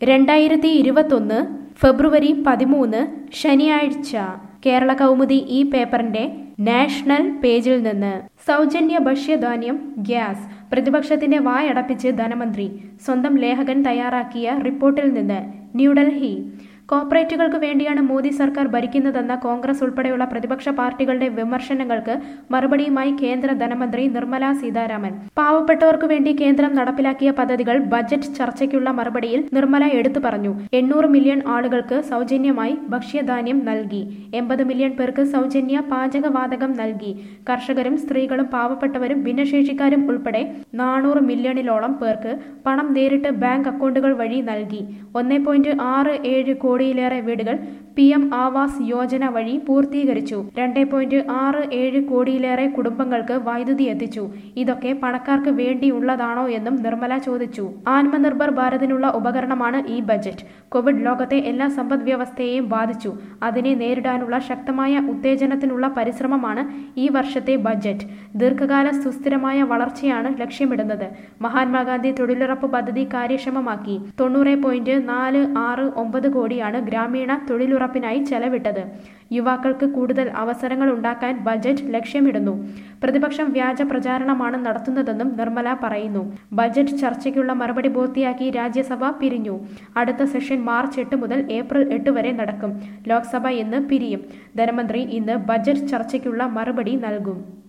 രണ്ടായിരത്തി ഇരുപത്തൊന്ന് ഫെബ്രുവരി പതിമൂന്ന് ശനിയാഴ്ച കേരള കൗമുദി ഈ പേപ്പറിന്റെ നാഷണൽ പേജിൽ നിന്ന് സൗജന്യ ഭക്ഷ്യധാന്യം ഗ്യാസ് പ്രതിപക്ഷത്തിന്റെ വായടപ്പിച്ച് ധനമന്ത്രി സ്വന്തം ലേഖകൻ തയ്യാറാക്കിയ റിപ്പോർട്ടിൽ നിന്ന് ന്യൂഡൽഹി കോർപ്പറേറ്റുകൾക്ക് വേണ്ടിയാണ് മോദി സർക്കാർ ഭരിക്കുന്നതെന്ന കോൺഗ്രസ് ഉൾപ്പെടെയുള്ള പ്രതിപക്ഷ പാർട്ടികളുടെ വിമർശനങ്ങൾക്ക് മറുപടിയുമായി കേന്ദ്ര ധനമന്ത്രി നിർമ്മല സീതാരാമൻ പാവപ്പെട്ടവർക്ക് വേണ്ടി കേന്ദ്രം നടപ്പിലാക്കിയ പദ്ധതികൾ ബജറ്റ് ചർച്ചയ്ക്കുള്ള മറുപടിയിൽ നിർമ്മല എടുത്തു പറഞ്ഞു എണ്ണൂറ് മില്യൺ ആളുകൾക്ക് സൗജന്യമായി ഭക്ഷ്യധാന്യം നൽകി എൺപത് മില്യൺ പേർക്ക് സൗജന്യ പാചകവാതകം നൽകി കർഷകരും സ്ത്രീകളും പാവപ്പെട്ടവരും ഭിന്നശേഷിക്കാരും ഉൾപ്പെടെ നാനൂറ് മില്യണിലോളം പേർക്ക് പണം നേരിട്ട് ബാങ്ക് അക്കൗണ്ടുകൾ വഴി നൽകി ഒന്നേ പോയിന്റ് ആറ് ഏഴ് കോടിയിലേറെ വീടുകൾ പി എം ആവാസ് യോജന വഴി പൂർത്തീകരിച്ചു രണ്ടേ പോയിന്റ് ആറ് ഏഴ് കോടിയിലേറെ കുടുംബങ്ങൾക്ക് വൈദ്യുതി എത്തിച്ചു ഇതൊക്കെ പണക്കാർക്ക് വേണ്ടിയുള്ളതാണോ എന്നും നിർമ്മല ചോദിച്ചു ആത്മനിർഭർ ഭാരതിനുള്ള ഉപകരണമാണ് ഈ ബജറ്റ് കോവിഡ് ലോകത്തെ എല്ലാ സമ്പദ് വ്യവസ്ഥയെയും ബാധിച്ചു അതിനെ നേരിടാനുള്ള ശക്തമായ ഉത്തേജനത്തിനുള്ള പരിശ്രമമാണ് ഈ വർഷത്തെ ബജറ്റ് ദീർഘകാല സുസ്ഥിരമായ വളർച്ചയാണ് ലക്ഷ്യമിടുന്നത് മഹാത്മാഗാന്ധി തൊഴിലുറപ്പ് പദ്ധതി കാര്യക്ഷമമാക്കി തൊണ്ണൂറ് പോയിന്റ് നാല് ആറ് ഒമ്പത് കോടിയാണ് ഗ്രാമീണ തൊഴിലുറപ്പിനായി ചെലവിട്ടത് യുവാക്കൾക്ക് കൂടുതൽ അവസരങ്ങൾ ഉണ്ടാക്കാൻ ബജറ്റ് ലക്ഷ്യമിടുന്നു പ്രതിപക്ഷം വ്യാജ പ്രചാരണമാണ് നടത്തുന്നതെന്നും നിർമ്മല പറയുന്നു ബജറ്റ് ചർച്ചയ്ക്കുള്ള മറുപടി പൂർത്തിയാക്കി രാജ്യസഭ പിരിഞ്ഞു അടുത്ത സെഷൻ മാർച്ച് എട്ട് മുതൽ ഏപ്രിൽ എട്ട് വരെ നടക്കും ലോക്സഭ ഇന്ന് പിരിയും ധനമന്ത്രി ഇന്ന് ബജറ്റ് ചർച്ചയ്ക്കുള്ള മറുപടി നൽകും